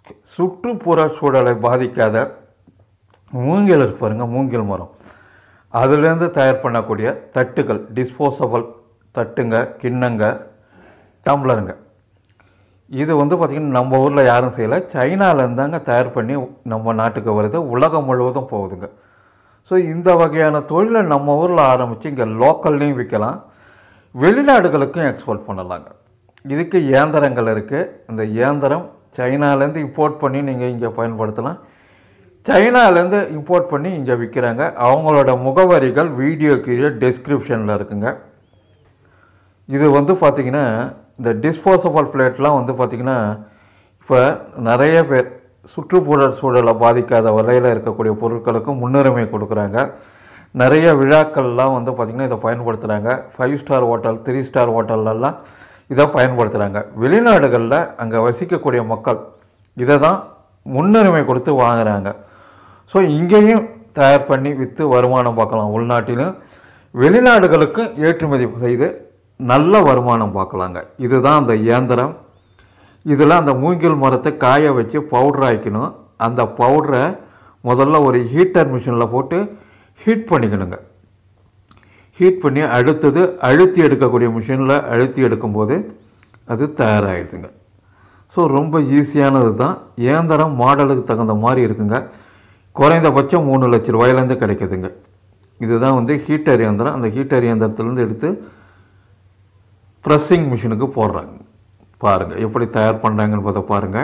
சுற்றுப்புற சூழலை பாதிக்காத மூங்கில் இருக்கு பாருங்க மூங்கில் மரம் அதுலேருந்து தயார் பண்ணக்கூடிய தட்டுகள் டிஸ்போசபிள் தட்டுங்க கிண்ணங்க டம்ளருங்க இது வந்து பார்த்திங்கன்னா நம்ம ஊரில் யாரும் செய்யலை சைனாலேருந்து தாங்க தயார் பண்ணி நம்ம நாட்டுக்கு வருது உலகம் முழுவதும் போகுதுங்க ஸோ இந்த வகையான தொழிலை நம்ம ஊரில் ஆரம்பித்து இங்கே லோக்கல்லையும் விற்கலாம் வெளிநாடுகளுக்கும் எக்ஸ்போர்ட் பண்ணலாங்க இதுக்கு இயந்திரங்கள் இருக்குது இந்த இயந்திரம் சைனாலேருந்து இம்போர்ட் பண்ணி நீங்கள் இங்கே பயன்படுத்தலாம் சைனாலேருந்து இம்போர்ட் பண்ணி இங்கே விற்கிறாங்க அவங்களோட முகவரிகள் வீடியோ கீழே டெஸ்கிரிப்ஷனில் இருக்குங்க இது வந்து பார்த்திங்கன்னா இந்த டிஸ்போசபிள் பிளேட்லாம் வந்து பார்த்திங்கன்னா இப்போ நிறைய பேர் சுற்றுப்புற சூழலை பாதிக்காத வகையில் இருக்கக்கூடிய பொருட்களுக்கும் முன்னுரிமை கொடுக்குறாங்க நிறைய விழாக்கள்லாம் வந்து பார்த்திங்கன்னா இதை பயன்படுத்துகிறாங்க five star hotel three star ஹோட்டல்லலாம் இதை பயன்படுத்துகிறாங்க வெளிநாடுகளில் அங்கே வசிக்கக்கூடிய மக்கள் இதை தான் முன்னுரிமை கொடுத்து வாங்குறாங்க ஸோ இங்கேயும் தயார் பண்ணி விற்று வருமானம் பார்க்கலாம் உள்நாட்டிலும் வெளிநாடுகளுக்கும் ஏற்றுமதி செய்து நல்ல வருமானம் பார்க்கலாங்க இதுதான் அந்த இயந்திரம் இதில் அந்த மூங்கில் மரத்தை காய வச்சு பவுடர் ஆக்கணும் அந்த பவுடரை முதல்ல ஒரு ஹீட்டர் மிஷினில் போட்டு ஹீட் பண்ணிக்கணுங்க ஹீட் பண்ணி அடுத்தது அழுத்தி எடுக்கக்கூடிய மிஷினில் அழுத்தி எடுக்கும்போது அது தயாராகிடுதுங்க ஸோ ரொம்ப ஈஸியானது தான் இயந்திரம் மாடலுக்கு தகுந்த மாதிரி இருக்குங்க குறைந்தபட்சம் மூணு லட்ச ரூபாயிலேருந்து கிடைக்குதுங்க இதுதான் வந்து ஹீட்டர் இயந்திரம் அந்த ஹீட்டர் இயந்திரத்துலேருந்து எடுத்து ப்ரெஸ்ஸிங் மிஷினுக்கு போடுறாங்க பாருங்கள் எப்படி தயார் பண்ணுறாங்கன்றதை பாருங்கள்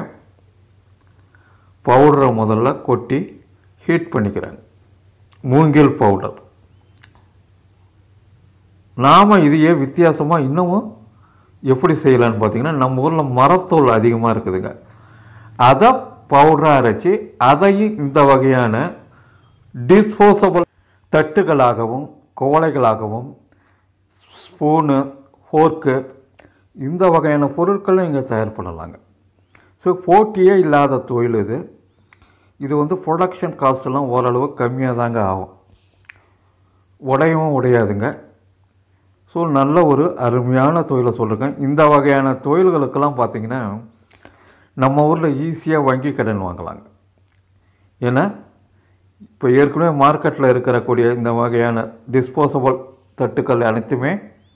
பவுடரை முதல்ல கொட்டி ஹீட் பண்ணிக்கிறாங்க மூங்கில் பவுடர் நாம் இதையே வித்தியாசமாக இன்னமும் எப்படி செய்யலான்னு பார்த்தீங்கன்னா நம்ம ஊரில் மரத்தூள் அதிகமாக இருக்குதுங்க அதை பவுடராக அரைச்சி அதையும் இந்த வகையான டிஸ்போசபிள் தட்டுகளாகவும் குவளைகளாகவும் ஸ்பூனு ஃபோர்க்கு இந்த வகையான பொருட்களும் இங்கே தயார் பண்ணலாங்க ஸோ போட்டியே இல்லாத தொழில் இது இது வந்து ப்ரொடக்ஷன் காஸ்ட்டெல்லாம் ஓரளவு கம்மியாக தாங்க ஆகும் உடையவும் உடையாதுங்க ஸோ நல்ல ஒரு அருமையான தொழிலை சொல்லியிருக்கேன் இந்த வகையான தொழில்களுக்கெல்லாம் பார்த்திங்கன்னா நம்ம ஊரில் ஈஸியாக வங்கி கடன் வாங்கலாங்க ஏன்னா இப்போ ஏற்கனவே மார்க்கெட்டில் இருக்கக்கூடிய இந்த வகையான டிஸ்போசபிள் தட்டுக்கள் அனைத்துமே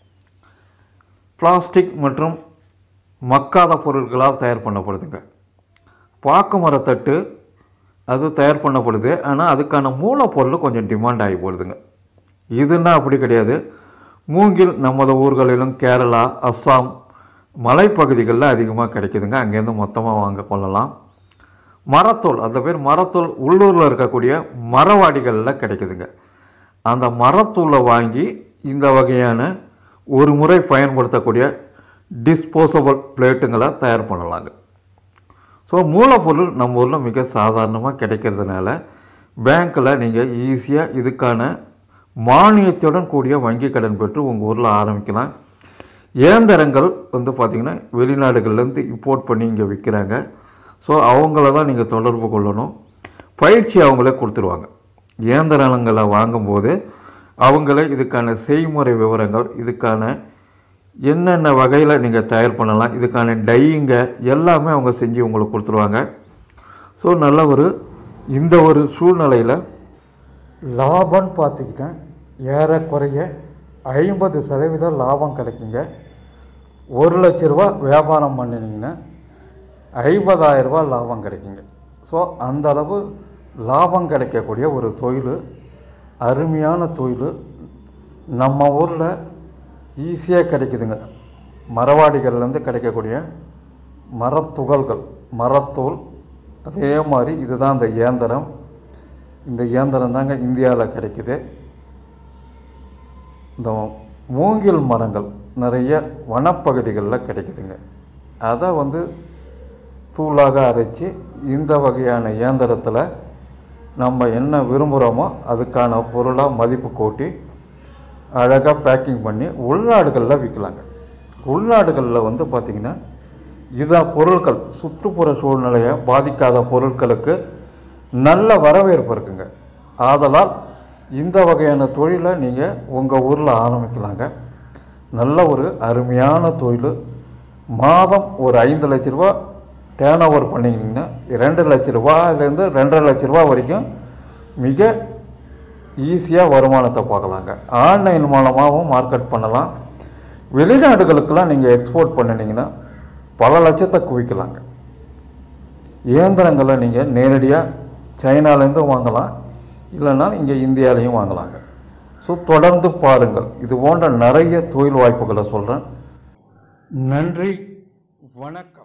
பிளாஸ்டிக் மற்றும் மக்காத பொருட்களால் தயார் பண்ணப்படுதுங்க பாக்கு மரத்தட்டு அது தயார் பண்ணப்படுது ஆனால் அதுக்கான மூலப்பொருள் கொஞ்சம் டிமாண்ட் ஆகி போடுதுங்க இதுன்னா அப்படி கிடையாது மூங்கில் நமது ஊர்களிலும் கேரளா அஸ்ஸாம் மலைப்பகுதிகளில் அதிகமாக கிடைக்குதுங்க அங்கேருந்து மொத்தமாக வாங்க கொள்ளலாம் மரத்தூள் அந்த பேர் மரத்தூள் உள்ளூரில் இருக்கக்கூடிய மரவாடிகளில் கிடைக்குதுங்க அந்த மரத்தூளை வாங்கி இந்த வகையான ஒரு முறை பயன்படுத்தக்கூடிய டிஸ்போசபிள் பிளேட்டுங்களை தயார் பண்ணலாங்க ஸோ மூலப்பொருள் நம்ம ஊரில் மிக சாதாரணமாக கிடைக்கிறதுனால பேங்க்கில் நீங்கள் ஈஸியாக இதுக்கான மானியத்துடன் கூடிய வங்கி கடன் பெற்று உங்கள் ஊரில் ஆரம்பிக்கலாம் இயந்திரங்கள் வந்து பார்த்திங்கன்னா வெளிநாடுகள்லேருந்து இம்போர்ட் பண்ணி இங்கே விற்கிறாங்க ஸோ அவங்கள தான் நீங்கள் தொடர்பு கொள்ளணும் பயிற்சி அவங்களே கொடுத்துருவாங்க இயந்திரங்களை வாங்கும்போது அவங்களே இதுக்கான செய்முறை விவரங்கள் இதுக்கான என்னென்ன வகையில் நீங்கள் தயார் பண்ணலாம் இதுக்கான டையிங்க எல்லாமே அவங்க செஞ்சு உங்களுக்கு கொடுத்துருவாங்க ஸோ நல்ல ஒரு இந்த ஒரு சூழ்நிலையில் லாபம்னு பார்த்துக்கிட்டா ஏறக்குறைய ஐம்பது சதவீதம் லாபம் கிடைக்குங்க ஒரு லட்ச ரூபா வியாபாரம் பண்ணினீங்கன்னா ஐம்பதாயிரம் ரூபாய் லாபம் கிடைக்குங்க ஸோ அந்த அளவு லாபம் கிடைக்கக்கூடிய ஒரு தொழில் அருமையான தொழில் நம்ம ஊரில் ஈஸியாக கிடைக்குதுங்க மரவாடிகள்லேருந்து கிடைக்கக்கூடிய மரத்துகள்கள் மரத்தூள் அதே மாதிரி இதுதான் இந்த இயந்திரம் இந்த இயந்திரம் தாங்க இந்தியாவில் கிடைக்குது இந்த மூங்கில் மரங்கள் நிறைய வனப்பகுதிகளில் கிடைக்குதுங்க அதை வந்து தூளாக அரைச்சி இந்த வகையான இயந்திரத்தில் நம்ம என்ன விரும்புகிறோமோ அதுக்கான பொருளாக மதிப்பு கூட்டி அழகாக பேக்கிங் பண்ணி உள்நாடுகளில் விற்கலாங்க உள்நாடுகளில் வந்து பார்த்திங்கன்னா இதான் பொருட்கள் சுற்றுப்புற சூழ்நிலையை பாதிக்காத பொருட்களுக்கு நல்ல வரவேற்பு இருக்குங்க ஆதலால் இந்த வகையான தொழிலை நீங்கள் உங்கள் ஊரில் ஆரம்பிக்கலாங்க நல்ல ஒரு அருமையான தொழில் மாதம் ஒரு ஐந்து லட்ச ரூபா டேர்ன் ஓவர் பண்ணிங்கன்னா ரெண்டு லட்ச ரூபாயிலேருந்து ரெண்டரை லட்ச ரூபா வரைக்கும் மிக ஈஸியாக வருமானத்தை பார்க்கலாங்க ஆன்லைன் மூலமாகவும் மார்க்கெட் பண்ணலாம் வெளிநாடுகளுக்கெல்லாம் நீங்கள் எக்ஸ்போர்ட் பண்ணினீங்கன்னா பல லட்சத்தை குவிக்கலாங்க இயந்திரங்களை நீங்கள் நேரடியாக சைனாலேருந்து வாங்கலாம் இல்லைன்னா இங்கே இந்தியாலேயும் வாங்கலாங்க ஸோ தொடர்ந்து பாருங்கள் இது போன்ற நிறைய தொழில் வாய்ப்புகளை சொல்கிறேன் நன்றி வணக்கம்